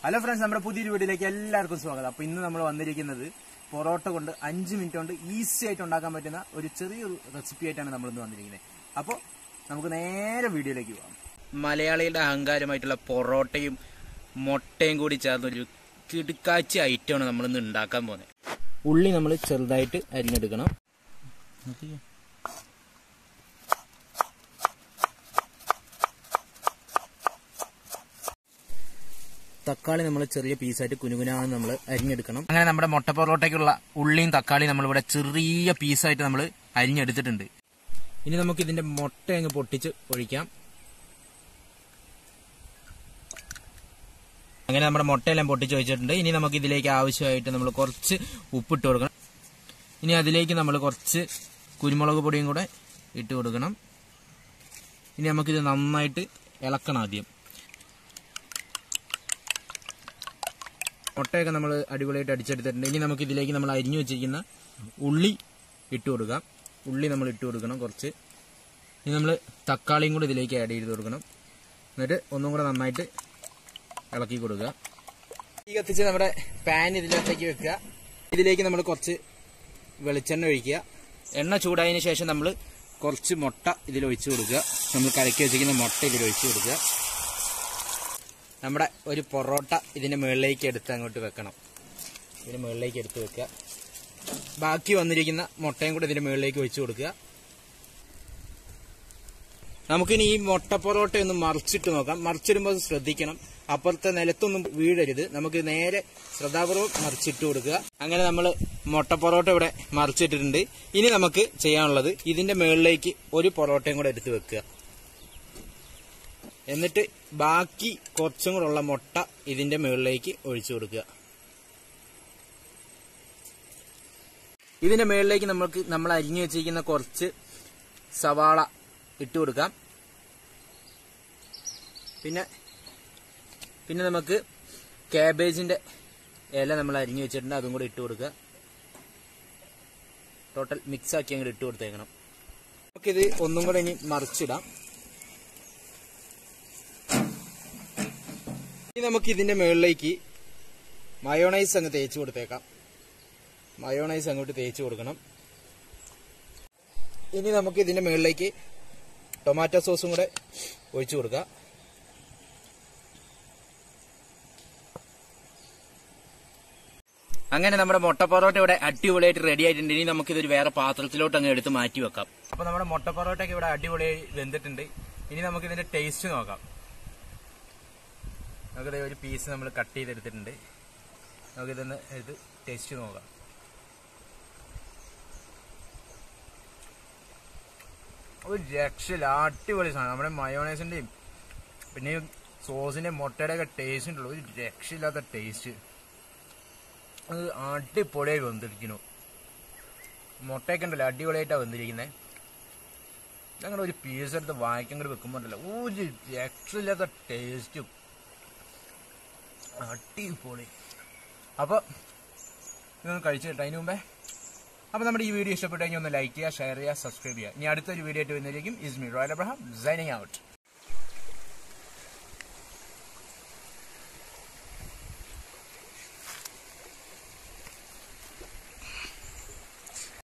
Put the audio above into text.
hello friends നമ്മുടെ പുതിയൊരു വീഡിയോയിലേക്ക് എല്ലാവർക്കും സ്വാഗതം അപ്പൊ ഇന്ന് നമ്മൾ വന്നിരിക്കുന്നത് പൊറോട്ട കൊണ്ട് അഞ്ച് മിനിറ്റ് കൊണ്ട് ഈസി ആയിട്ട് ഉണ്ടാക്കാൻ പറ്റുന്ന ഒരു ചെറിയൊരു റെസിപ്പി ആയിട്ടാണ് നമ്മൾ ഇന്ന് വന്നിരിക്കുന്നത് അപ്പോൾ നമുക്ക് നേരെ വീഡിയോയിലേക്ക് പോകാം മലയാളിയുടെ അഹങ്കാരമായിട്ടുള്ള പൊറോട്ടയും മുട്ടയും കൂടി ചേർന്ന ഒരു കിടുക്കാച്ചി ഐറ്റമാണ് നമ്മൾ ഇന്ന് ഉണ്ടാക്കാൻ പോകുന്നത് ഉള്ളി നമ്മൾ ചെറുതായിട്ട് അരിഞ്ഞെടുക്കണം തക്കാളി നമ്മൾ ചെറിയ പീസായിട്ട് കുനുകുനാന്ന് നമ്മൾ അരിഞ്ഞെടുക്കണം അങ്ങനെ നമ്മുടെ മുട്ട പൊറോട്ടയ്ക്കുള്ള ഉള്ളിയും തക്കാളിയും നമ്മളിവിടെ ചെറിയ പീസായിട്ട് നമ്മൾ അരിഞ്ഞെടുത്തിട്ടുണ്ട് ഇനി നമുക്ക് ഇതിന്റെ മുട്ട അങ്ങ് പൊട്ടിച്ച് ഒഴിക്കാം അങ്ങനെ നമ്മുടെ മുട്ടയെല്ലാം പൊട്ടിച്ച് വെച്ചിട്ടുണ്ട് ഇനി നമുക്ക് ഇതിലേക്ക് ആവശ്യമായിട്ട് നമ്മൾ കുറച്ച് ഉപ്പിട്ട് കൊടുക്കണം ഇനി അതിലേക്ക് നമ്മൾ കുറച്ച് കുരുമുളക് പൊടിയും കൂടെ ഇട്ട് കൊടുക്കണം ഇനി നമുക്കിത് നന്നായിട്ട് ഇളക്കണം ആദ്യം മുട്ടയൊക്കെ നമ്മൾ അടിപൊളിയായിട്ട് അടിച്ചെടുത്തിട്ടുണ്ട് ഇനി നമുക്ക് ഇതിലേക്ക് നമ്മൾ അരിഞ്ഞു വെച്ചിരിക്കുന്ന ഉള്ളി ഇട്ട് കൊടുക്കാം ഉള്ളി നമ്മൾ ഇട്ട് കൊടുക്കണം കുറച്ച് ഇനി നമ്മൾ തക്കാളിയും കൂടെ ഇതിലേക്ക് ആഡ് ചെയ്ത് കൊടുക്കണം എന്നിട്ട് ഒന്നും കൂടെ നന്നായിട്ട് ഇളക്കി കൊടുക്കുക ഈ കത്തിച്ച് നമ്മുടെ പാൻ ഇതിനകത്തേക്ക് വെക്കുക ഇതിലേക്ക് നമ്മൾ കുറച്ച് വെളിച്ചെണ്ണ ഒഴിക്കുക എണ്ണ ചൂടായതിനു ശേഷം നമ്മൾ കുറച്ച് മുട്ട ഇതിൽ ഒഴിച്ചു കൊടുക്കുക നമ്മൾ കലക്കി വെച്ചിരിക്കുന്ന മുട്ട ഇതിൽ ഒഴിച്ചു കൊടുക്കുക നമ്മുടെ ഒരു പൊറോട്ട ഇതിന്റെ മുകളിലേക്ക് എടുത്ത് അങ്ങോട്ട് വെക്കണം ഇതിന്റെ മുകളിലേക്ക് എടുത്ത് വെക്കുക ബാക്കി വന്നിരിക്കുന്ന മുട്ടയും കൂടെ ഇതിന്റെ മുകളിലേക്ക് ഒഴിച്ചു കൊടുക്കുക നമുക്കിനി ഈ മുട്ട പൊറോട്ട ഒന്ന് മറിച്ചിട്ട് നോക്കാം മറിച്ചിടുമ്പോൾ ശ്രദ്ധിക്കണം അപ്പുറത്തെ നിലത്തൊന്നും വീഴരുത് നമുക്ക് നേരെ ശ്രദ്ധാപൂർവ്വം മറിച്ചിട്ട് കൊടുക്കുക അങ്ങനെ നമ്മൾ മുട്ട പൊറോട്ട ഇവിടെ മറിച്ചിട്ടിട്ടുണ്ട് ഇനി നമുക്ക് ചെയ്യാനുള്ളത് ഇതിന്റെ മുകളിലേക്ക് ഒരു പൊറോട്ടയും കൂടെ എടുത്ത് വെക്കുക എന്നിട്ട് ബാക്കി കുറച്ചും കൂടെ ഉള്ള മുട്ട ഇതിന്റെ മുകളിലേക്ക് ഒഴിച്ചു കൊടുക്കുക ഇതിന്റെ മുകളിലേക്ക് നമുക്ക് നമ്മൾ അരിഞ്ഞു വെച്ചിരിക്കുന്ന കുറച്ച് സവാള ഇട്ട് കൊടുക്കാം പിന്നെ പിന്നെ നമുക്ക് കാബേജിന്റെ ഇല നമ്മൾ അരിഞ്ഞു വെച്ചിട്ടുണ്ട് അതും കൂടെ ഇട്ട് കൊടുക്കുക ടോട്ടൽ മിക്സ് ആക്കി അങ്ങോട്ട് ഇട്ട് കൊടുത്തേക്കണം നമുക്കിത് ഒന്നും കൂടെ ഇനി മറിച്ചിടാം ഇനി നമുക്ക് ഇതിന്റെ മുകളിലേക്ക് മയോണൈസ് അങ്ങ് തേച്ച് കൊടുത്തേക്കാം മയോണൈസ് അങ്ങോട്ട് തേച്ച് കൊടുക്കണം ഇനി നമുക്ക് ഇതിന്റെ മുകളിലേക്ക് ടൊമാറ്റോ സോസും കൂടെ ഒഴിച്ചു കൊടുക്കാം അങ്ങനെ നമ്മുടെ മുട്ട പൊറോട്ട ഇവിടെ അടിപൊളിയായിട്ട് റെഡി ആയിട്ടുണ്ട് ഇനി നമുക്ക് ഇതൊരു വേറെ പാത്രത്തിലോട്ട് അങ്ങ് എടുത്ത് മാറ്റി വെക്കാം അപ്പൊ നമ്മുടെ മുട്ട പൊറോട്ടയൊക്കെ ഇവിടെ അടിപൊളിയായി വെന്തിട്ടുണ്ട് ഇനി നമുക്ക് ഇതിന്റെ ടേസ്റ്റ് നോക്കാം നമുക്കിത് ഒരു പീസ് നമ്മൾ കട്ട് ചെയ്തെടുത്തിട്ടുണ്ട് നമുക്കിതൊന്ന് എടുത്ത് ടേസ്റ്റ് നോക്കാം ഒരു രക്ഷയില്ല അടിപൊളി സാധനം നമ്മുടെ മയോണൈസിന്റെയും പിന്നെ ഈ സോസിന്റെ മുട്ടയുടെ ഒക്കെ ടേസ്റ്റ് ഉണ്ടല്ലോ ഒരു രക്ഷയില്ലാത്ത ടേസ്റ്റ് അത് അടിപൊളിയായി വെന്തിരിക്കുന്നു മുട്ടയൊക്കെ ഉണ്ടല്ലോ അടിപൊളിയായിട്ടാണ് വെന്തിരിക്കുന്നത് അങ്ങനെ ഒരു പീസ് എടുത്ത് വായിക്കാൻ കൂടി വെക്കുമ്പോൾ ഉണ്ടല്ലോ ഒരു രക്ഷയില്ലാത്ത ടേസ്റ്റും അടിപൊളി അപ്പോൾ ഇതൊന്ന് കഴിച്ചു കേട്ടോ അതിന് മുമ്പേ അപ്പോൾ നമ്മുടെ ഈ വീഡിയോ ഇഷ്ടപ്പെട്ടു കഴിഞ്ഞാൽ ഒന്ന് ലൈക്ക് ചെയ്യുക ഷെയർ ചെയ്യുക സബ്സ്ക്രൈബ് ചെയ്യുക ഇനി അടുത്തൊരു വീഡിയോ ആയിട്ട് വരുന്നതായിരിക്കും is me Royal Abraham signing out